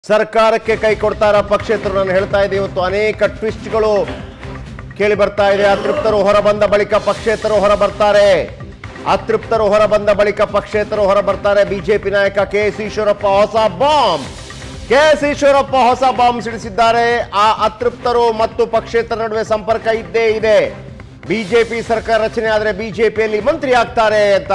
ಸರ್ಕಾರಕ್ಕೆ ಕೈ ಕೊಡ್ತಾರ ಪಕ್ಷೇತರು ನಾನು ಹೇಳ್ತಾ ಇದ್ದೆ ಇವತ್ತು ಅನೇಕ ಟ್ವಿಸ್ಟ್ಗಳು ಕೇಳಿ ಬರ್ತಾ ಇದೆ ಅತೃಪ್ತರು ಹೊರಬಂದ ಬಳಿಕ ಪಕ್ಷೇತರು ಹೊರ ಬರ್ತಾರೆ ಅತೃಪ್ತರು ಹೊರಬಂದ ಬಳಿಕ ಪಕ್ಷೇತರು ಹೊರ ಬರ್ತಾರೆ ಬಿಜೆಪಿ ನಾಯಕ ಕೆ ಎಸ್ ಈಶ್ವರಪ್ಪ ಹೊಸ ಬಾಂಬ್ ಕೆ ಎಸ್ ಈಶ್ವರಪ್ಪ ಹೊಸ ಬಾಂಬ್ ಸಿಡಿಸಿದ್ದಾರೆ ಆ ಅತೃಪ್ತರು ಮತ್ತು ಪಕ್ಷೇತರ ನಡುವೆ ಸಂಪರ್ಕ ಇದ್ದೇ ಇದೆ ಬಿಜೆಪಿ ಸರ್ಕಾರ ರಚನೆ ಆದರೆ ಬಿಜೆಪಿಯಲ್ಲಿ ಮಂತ್ರಿ ಆಗ್ತಾರೆ ಅಂತ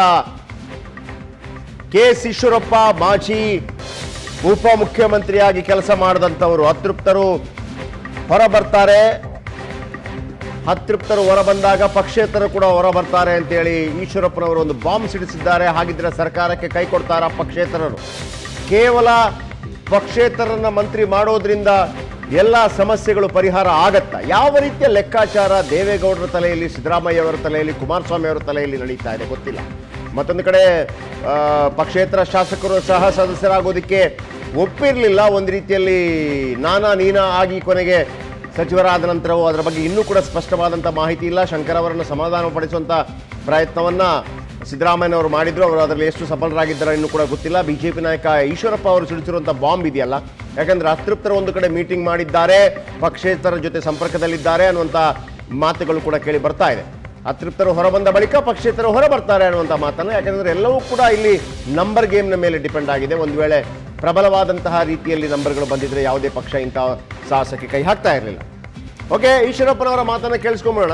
ಕೆ ಎಸ್ ಈಶ್ವರಪ್ಪ ಮಾಜಿ ಉಪಮುಖ್ಯಮಂತ್ರಿಯಾಗಿ ಕೆಲಸ ಮಾಡಿದಂಥವರು ಅತೃಪ್ತರು ಹೊರ ಬರ್ತಾರೆ ಅತೃಪ್ತರು ಹೊರ ಬಂದಾಗ ಪಕ್ಷೇತರು ಕೂಡ ಹೊರ ಬರ್ತಾರೆ ಅಂತೇಳಿ ಈಶ್ವರಪ್ಪನವರು ಒಂದು ಬಾಂಬ್ ಸಿಡಿಸಿದ್ದಾರೆ ಹಾಗಿದ್ರೆ ಸರ್ಕಾರಕ್ಕೆ ಕೈ ಕೊಡ್ತಾರ ಪಕ್ಷೇತರರು ಕೇವಲ ಪಕ್ಷೇತರನ್ನ ಮಂತ್ರಿ ಮಾಡೋದ್ರಿಂದ ಎಲ್ಲ ಸಮಸ್ಯೆಗಳು ಪರಿಹಾರ ಆಗತ್ತಾ ಯಾವ ರೀತಿಯ ಲೆಕ್ಕಾಚಾರ ದೇವೇಗೌಡರ ತಲೆಯಲ್ಲಿ ಸಿದ್ದರಾಮಯ್ಯ ಅವರ ತಲೆಯಲ್ಲಿ ಕುಮಾರಸ್ವಾಮಿ ಅವರ ತಲೆಯಲ್ಲಿ ನಡೀತಾ ಇದೆ ಗೊತ್ತಿಲ್ಲ ಮತ್ತೊಂದು ಕಡೆ ಆ, ಪಕ್ಷೇತರ ಶಾಸಕರು ಸಹ ಸದಸ್ಯರಾಗೋದಕ್ಕೆ ಒಪ್ಪಿರಲಿಲ್ಲ ಒಂದು ರೀತಿಯಲ್ಲಿ ನಾನಾ ನೀನಾ ಆಗಿ ಕೊನೆಗೆ ಸಚಿವರಾದ ನಂತರವೂ ಅದರ ಬಗ್ಗೆ ಇನ್ನೂ ಕೂಡ ಸ್ಪಷ್ಟವಾದಂಥ ಮಾಹಿತಿ ಇಲ್ಲ ಶಂಕರ್ ಅವರನ್ನು ಸಮಾಧಾನಪಡಿಸುವಂಥ ಪ್ರಯತ್ನವನ್ನ ಸಿದ್ದರಾಮಯ್ಯನವರು ಮಾಡಿದ್ರು ಅವರು ಅದರಲ್ಲಿ ಎಷ್ಟು ಸಫಲರಾಗಿದ್ದಾರೆ ಇನ್ನೂ ಕೂಡ ಗೊತ್ತಿಲ್ಲ ಬಿಜೆಪಿ ನಾಯಕ ಈಶ್ವರಪ್ಪ ಅವರು ಸಿಡಿಸಿರುವಂಥ ಬಾಂಬ್ ಇದೆಯಲ್ಲ ಯಾಕಂದ್ರೆ ಅತೃಪ್ತರ ಒಂದು ಕಡೆ ಮೀಟಿಂಗ್ ಮಾಡಿದ್ದಾರೆ ಪಕ್ಷೇತರ ಜೊತೆ ಸಂಪರ್ಕದಲ್ಲಿದ್ದಾರೆ ಅನ್ನುವಂಥ ಮಾತುಗಳು ಕೂಡ ಕೇಳಿ ಬರ್ತಾ ಇದೆ ಅತೃಪ್ತರು ಹೊರಬಂದ ಬಳಿಕ ಪಕ್ಷೇತರು ಹೊರ ಬರ್ತಾರೆ ಅನ್ನುವಂಥ ಮಾತನ್ನು ಯಾಕಂದ್ರೆ ಎಲ್ಲವೂ ಕೂಡ ಇಲ್ಲಿ ನಂಬರ್ ಗೇಮ್ನ ಮೇಲೆ ಡಿಪೆಂಡ್ ಆಗಿದೆ ಒಂದು ವೇಳೆ ಪ್ರಬಲವಾದಂತಹ ರೀತಿಯಲ್ಲಿ ನಂಬರ್ಗಳು ಬಂದಿದ್ರೆ ಯಾವುದೇ ಪಕ್ಷ ಇಂಥ ಸಾಹಸಕ್ಕೆ ಕೈ ಹಾಕ್ತಾ ಇರಲಿಲ್ಲ ಓಕೆ ಈಶ್ವರಪ್ಪನವರ ಮಾತನ್ನು ಕೇಳಿಸ್ಕೊಂಬಿಡೋಣ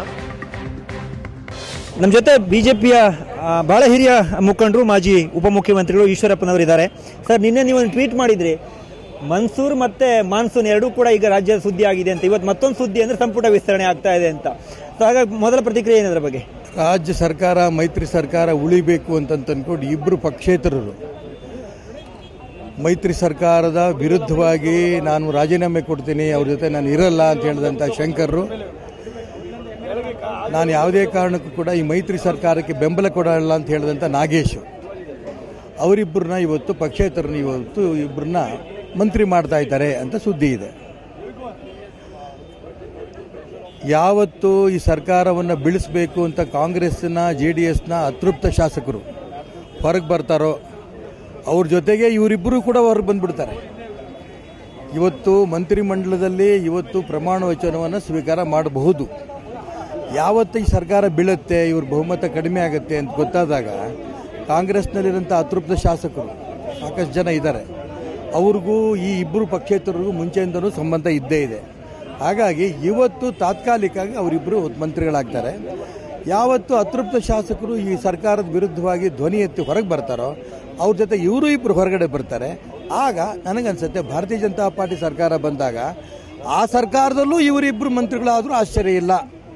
ನಮ್ಮ ಜೊತೆ ಬಿಜೆಪಿಯ ಬಹಳ ಹಿರಿಯ ಮುಖಂಡರು ಮಾಜಿ ಉಪಮುಖ್ಯಮಂತ್ರಿಗಳು ಈಶ್ವರಪ್ಪನವರು ಇದ್ದಾರೆ ಸರ್ ನಿನ್ನೆ ನೀವು ಒಂದು ಟ್ವೀಟ್ ಮಾಡಿದ್ರಿ ಮನ್ಸೂರ್ ಮತ್ತೆ ಮಾನ್ಸೂನ್ ಎರಡೂ ಕೂಡ ಈಗ ರಾಜ್ಯದ ಸುದ್ದಿ ಆಗಿದೆ ಅಂತ ಇವತ್ತು ಮತ್ತೊಂದು ಸುದ್ದಿ ಅಂದ್ರೆ ಸಂಪುಟ ವಿಸ್ತರಣೆ ಆಗ್ತಾ ಇದೆ ಅಂತ ಸೊ ಹಾಗಾಗಿ ಮೊದಲ ಪ್ರತಿಕ್ರಿಯೆ ಏನದ್ರ ಬಗ್ಗೆ ರಾಜ್ಯ ಸರ್ಕಾರ ಮೈತ್ರಿ ಸರ್ಕಾರ ಉಳಿಬೇಕು ಅಂತ ಅನ್ಕೊಂಡು ಇಬ್ಬರು ಪಕ್ಷೇತರರು ಮೈತ್ರಿ ಸರ್ಕಾರದ ವಿರುದ್ಧವಾಗಿ ನಾನು ರಾಜೀನಾಮೆ ಕೊಡ್ತೀನಿ ಅವ್ರ ಜೊತೆ ನಾನು ಇರಲ್ಲ ಅಂತ ಹೇಳಿದಂಥ ಶಂಕರ್ರು ನಾನು ಯಾವುದೇ ಕಾರಣಕ್ಕೂ ಕೂಡ ಈ ಮೈತ್ರಿ ಸರ್ಕಾರಕ್ಕೆ ಬೆಂಬಲ ಕೊಡಲ್ಲ ಅಂತ ಹೇಳಿದಂಥ ನಾಗೇಶ್ ಅವರಿಬ್ಬರನ್ನ ಇವತ್ತು ಪಕ್ಷೇತರನ್ನ ಇವತ್ತು ಇಬ್ಬರನ್ನ ಮಂತ್ರಿ ಮಾಡ್ತಾ ಇದ್ದಾರೆ ಅಂತ ಸುದ್ದಿ ಇದೆ ಯಾವತ್ತು ಈ ಸರ್ಕಾರವನ್ನು ಬೀಳಿಸಬೇಕು ಅಂತ ಕಾಂಗ್ರೆಸ್ನ ಜೆ ಡಿ ಎಸ್ನ ಅತೃಪ್ತ ಶಾಸಕರು ಹೊರಗೆ ಬರ್ತಾರೋ ಅವ್ರ ಜೊತೆಗೆ ಇವರಿಬ್ಬರು ಕೂಡ ಹೊರಗೆ ಬಂದ್ಬಿಡ್ತಾರೆ ಇವತ್ತು ಮಂತ್ರಿಮಂಡಲದಲ್ಲಿ ಇವತ್ತು ಪ್ರಮಾಣ ವಚನವನ್ನು ಸ್ವೀಕಾರ ಮಾಡಬಹುದು ಯಾವತ್ತು ಈ ಸರ್ಕಾರ ಬೀಳುತ್ತೆ ಇವ್ರ ಬಹುಮತ ಕಡಿಮೆ ಆಗುತ್ತೆ ಅಂತ ಗೊತ್ತಾದಾಗ ಕಾಂಗ್ರೆಸ್ನಲ್ಲಿರೋಂಥ ಅತೃಪ್ತ ಶಾಸಕರು ಸಾಕಷ್ಟು ಜನ ಇದ್ದಾರೆ ಅವ್ರಿಗೂ ಈ ಇಬ್ಬರು ಪಕ್ಷೇತರಿಗೂ ಮುಂಚೆಯಿಂದನೂ ಸಂಬಂಧ ಇದ್ದೇ ಇದೆ ಹಾಗಾಗಿ ಇವತ್ತು ತಾತ್ಕಾಲಿಕವಾಗಿ ಅವರಿಬ್ಬರು ಮಂತ್ರಿಗಳಾಗ್ತಾರೆ ಯಾವತ್ತು ಅತೃಪ್ತ ಶಾಸಕರು ಈ ಸರ್ಕಾರದ ವಿರುದ್ಧವಾಗಿ ಧ್ವನಿ ಎತ್ತಿ ಹೊರಗೆ ಬರ್ತಾರೋ ಅವ್ರ ಜೊತೆ ಇವರು ಇಬ್ಬರು ಹೊರಗಡೆ ಬರ್ತಾರೆ ಆಗ ನನಗನ್ಸುತ್ತೆ ಭಾರತೀಯ ಜನತಾ ಪಾರ್ಟಿ ಸರ್ಕಾರ ಬಂದಾಗ ಆ ಸರ್ಕಾರದಲ್ಲೂ ಇವರಿಬ್ಬರು ಮಂತ್ರಿಗಳಾದರೂ ಆಶ್ಚರ್ಯ ಇಲ್ಲ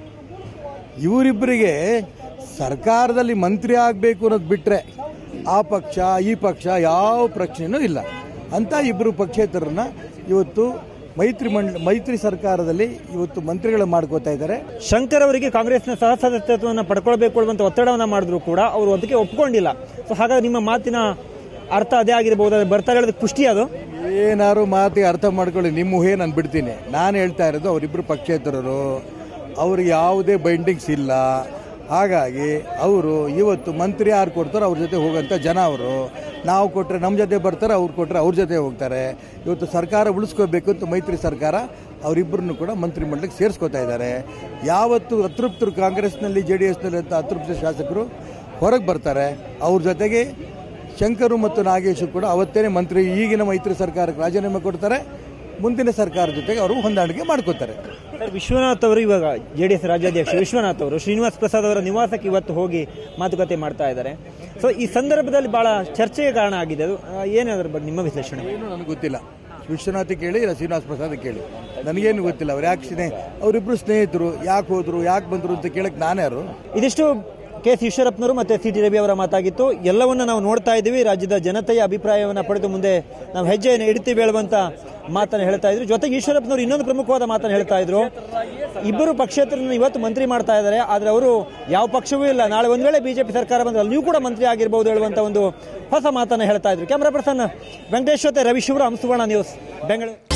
ಇವರಿಬ್ಬರಿಗೆ ಸರ್ಕಾರದಲ್ಲಿ ಮಂತ್ರಿ ಆಗಬೇಕು ಅನ್ನೋದು ಬಿಟ್ಟರೆ ಆ ಪಕ್ಷ ಈ ಪಕ್ಷ ಯಾವ ಪ್ರಶ್ನೆನೂ ಇಲ್ಲ ಅಂತ ಇಬ್ಬರು ಪಕ್ಷೇತರನ್ನ ಇವತ್ತು ಮೈತ್ರಿ ಮಂಡ ಮೈತ್ರಿ ಸರ್ಕಾರದಲ್ಲಿ ಇವತ್ತು ಮಂತ್ರಿಗಳು ಮಾಡ್ಕೋತಾ ಇದ್ದಾರೆ ಶಂಕರ್ ಅವರಿಗೆ ಕಾಂಗ್ರೆಸ್ನ ಸಹ ಸದಸ್ಯತ್ವವನ್ನು ಪಡ್ಕೊಳ್ಬೇಕು ಅನ್ನುವಂಥ ಒತ್ತಡವನ್ನು ಮಾಡಿದ್ರು ಕೂಡ ಅವರು ಅದಕ್ಕೆ ಒಪ್ಕೊಂಡಿಲ್ಲ ಸೊ ಹಾಗಾಗಿ ನಿಮ್ಮ ಮಾತಿನ ಅರ್ಥ ಅದೇ ಆಗಿರಬಹುದು ಅದು ಬರ್ತಾ ಹೇಳೋದಕ್ಕೆ ಪುಷ್ಟಿ ಅದು ಏನಾರು ಮಾತಿಗೆ ಅರ್ಥ ಮಾಡ್ಕೊಳ್ಳಿ ನಿಮ್ಮ ಊಹೆ ನಾನು ಬಿಡ್ತೀನಿ ನಾನು ಹೇಳ್ತಾ ಇರೋದು ಅವರಿಬ್ಬರು ಪಕ್ಷೇತರರು ಅವ್ರಿಗೆ ಯಾವುದೇ ಬೈಂಡಿಂಗ್ಸ್ ಇಲ್ಲ ಹಾಗಾಗಿ ಅವರು ಇವತ್ತು ಮಂತ್ರಿ ಯಾರು ಕೊಡ್ತಾರೋ ಅವ್ರ ಜೊತೆ ಹೋಗೋಂಥ ಜನ ಅವರು ನಾವು ಕೊಟ್ಟರೆ ನಮ್ಮ ಜೊತೆ ಬರ್ತಾರೆ ಅವ್ರು ಕೊಟ್ಟರೆ ಅವ್ರ ಜೊತೆ ಹೋಗ್ತಾರೆ ಇವತ್ತು ಸರ್ಕಾರ ಉಳಿಸ್ಕೋಬೇಕು ಅಂತ ಮೈತ್ರಿ ಸರ್ಕಾರ ಅವರಿಬ್ಬರನ್ನು ಕೂಡ ಮಂತ್ರಿಮಂಡಲಕ್ಕೆ ಸೇರಿಸ್ಕೋತಾ ಇದ್ದಾರೆ ಯಾವತ್ತು ಅತೃಪ್ತರು ಕಾಂಗ್ರೆಸ್ನಲ್ಲಿ ಜೆ ಡಿ ಎಸ್ನಲ್ಲಿ ಅಂತ ಅತೃಪ್ತ ಶಾಸಕರು ಹೊರಗೆ ಬರ್ತಾರೆ ಅವ್ರ ಜೊತೆಗೆ ಶಂಕರು ಮತ್ತು ನಾಗೇಶು ಕೂಡ ಅವತ್ತೇನೆ ಮಂತ್ರಿ ಈಗಿನ ಮೈತ್ರಿ ಸರ್ಕಾರಕ್ಕೆ ರಾಜೀನಾಮೆ ಕೊಡ್ತಾರೆ ಮುಂದಿನ ಸರ್ಕಾರ ಜೊತೆಗೆ ಅವರು ಹೊಂದಾಣಿಕೆ ಮಾಡ್ಕೋತಾರೆ ಸರ್ ವಿಶ್ವನಾಥ್ ಅವರು ಇವಾಗ ಜೆ ಡಿ ಎಸ್ ರಾಜ್ಯಾಧ್ಯಕ್ಷ ವಿಶ್ವನಾಥ್ ಅವರು ಶ್ರೀನಿವಾಸ್ ಪ್ರಸಾದ್ ಅವರ ನಿವಾಸಕ್ಕೆ ಇವತ್ತು ಹೋಗಿ ಮಾತುಕತೆ ಮಾಡ್ತಾ ಇದ್ದಾರೆ ಸೊ ಈ ಸಂದರ್ಭದಲ್ಲಿ ಬಹಳ ಚರ್ಚೆಗೆ ಕಾರಣ ಆಗಿದೆ ಅದು ಆ, ಏನು ಅದ್ರ ಬಗ್ಗೆ ನಿಮ್ಮ ವಿಶ್ಲೇಷಣೆ ಏನು ನನಗೆ ಗೊತ್ತಿಲ್ಲ ವಿಶ್ವನಾಥ್ ಕೇಳಿ ಇಲ್ಲ ಶ್ರೀನಿವಾಸ ಪ್ರಸಾದ್ ಕೇಳಿ ನನಗೇನು ಗೊತ್ತಿಲ್ಲ ಅವ್ರು ಯಾಕೆ ಸ್ನೇಹ ಅವರಿಬ್ಬರು ಸ್ನೇಹಿತರು ಯಾಕೆ ಹೋದ್ರು ಯಾಕೆ ಬಂದರು ಅಂತ ಕೇಳಕ್ಕೆ ನಾನ್ಯಾರು ಇದಿಷ್ಟು ಕೆ ಎಸ್ ಈಶ್ವರಪ್ಪನವರು ಮತ್ತೆ ಸಿ ಟಿ ರವಿ ಅವರ ಮಾತಾಗಿತ್ತು ಎಲ್ಲವನ್ನ ನಾವು ನೋಡ್ತಾ ಇದ್ದೀವಿ ರಾಜ್ಯದ ಜನತೆಯ ಅಭಿಪ್ರಾಯವನ್ನು ಪಡೆದು ಮುಂದೆ ನಾವು ಹೆಜ್ಜೆಯನ್ನು ಇಡ್ತೀವಿ ಹೇಳುವಂತ ಮಾತನ್ನು ಹೇಳ್ತಾ ಇದ್ರು ಜೊತೆಗೆ ಈಶ್ವರಪ್ಪನವರು ಇನ್ನೊಂದು ಪ್ರಮುಖವಾದ ಮಾತನ್ನು ಹೇಳ್ತಾ ಇದ್ರು ಇಬ್ಬರು ಪಕ್ಷೇತರನ್ನು ಇವತ್ತು ಮಂತ್ರಿ ಮಾಡ್ತಾ ಇದ್ದಾರೆ ಆದರೆ ಅವರು ಯಾವ ಪಕ್ಷವೂ ಇಲ್ಲ ನಾಳೆ ಒಂದ್ ವೇಳೆ ಬಿಜೆಪಿ ಸರ್ಕಾರ ಬಂದ್ರೆ ನೀವು ಕೂಡ ಮಂತ್ರಿ ಆಗಿರಬಹುದು ಹೇಳುವಂತ ಒಂದು ಹೊಸ ಮಾತನ್ನು ಹೇಳ್ತಾ ಇದ್ರು ಕ್ಯಾಮರಾ ಪರ್ಸನ್ ವೆಂಕಟೇಶ್ ಜೊತೆ ರವಿ ಶಿವರಾಮ್ ಸುವರ್ಣ ನ್ಯೂಸ್ ಬೆಂಗಳೂರು